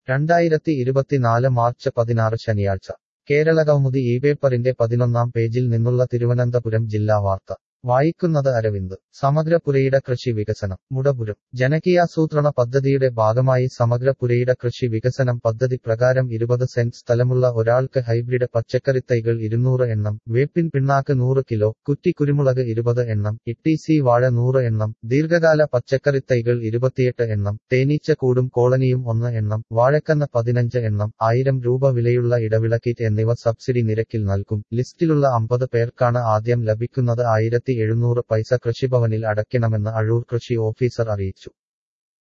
രണ്ടായിരത്തി ഇരുപത്തിനാല് മാർച്ച് പതിനാറ് ശനിയാഴ്ച കേരളകൗമുദി ഈ പേപ്പറിന്റെ പതിനൊന്നാം പേജിൽ നിന്നുള്ള തിരുവനന്തപുരം ജില്ലാ വാർത്ത വായിക്കുന്നത് അരവിന്ദ് സമഗ്ര പുരയിട കൃഷി വികസനം മുടപുരം ജനകീയാസൂത്രണ പദ്ധതിയുടെ ഭാഗമായി സമഗ്ര പുരയിട കൃഷി വികസനം പദ്ധതി പ്രകാരം ഇരുപത് സെന്റ് സ്ഥലമുള്ള ഒരാൾക്ക് ഹൈബ്രിഡ് പച്ചക്കറിത്തൈകൾ ഇരുന്നൂറ് എണ്ണം വേപ്പിൻ പിണ്ണാക്ക് നൂറ് കിലോ കുറ്റി കുരുമുളക് ഇരുപത് എണ്ണം ഇട്ടിസി വാഴ നൂറ് എണ്ണം ദീർഘകാല പച്ചക്കറിത്തൈകൾ ഇരുപത്തിയെട്ട് എണ്ണം തേനീച്ചക്കൂടും കോളനിയും ഒന്ന് എണ്ണം വാഴക്കന്ന് പതിനഞ്ച് എണ്ണം ആയിരം രൂപ വിലയുള്ള ഇടവിള കിറ്റ് എന്നിവ സബ്സിഡി നിരക്കിൽ നൽകും ലിസ്റ്റിലുള്ള അമ്പത് പേർക്കാണ് ആദ്യം ലഭിക്കുന്നത് ആയിരത്തി എഴുന്നൂറ് പൈസ കൃഷിഭവനിൽ അടയ്ക്കണമെന്ന് അഴൂർ കൃഷി ഓഫീസർ അറിയിച്ചു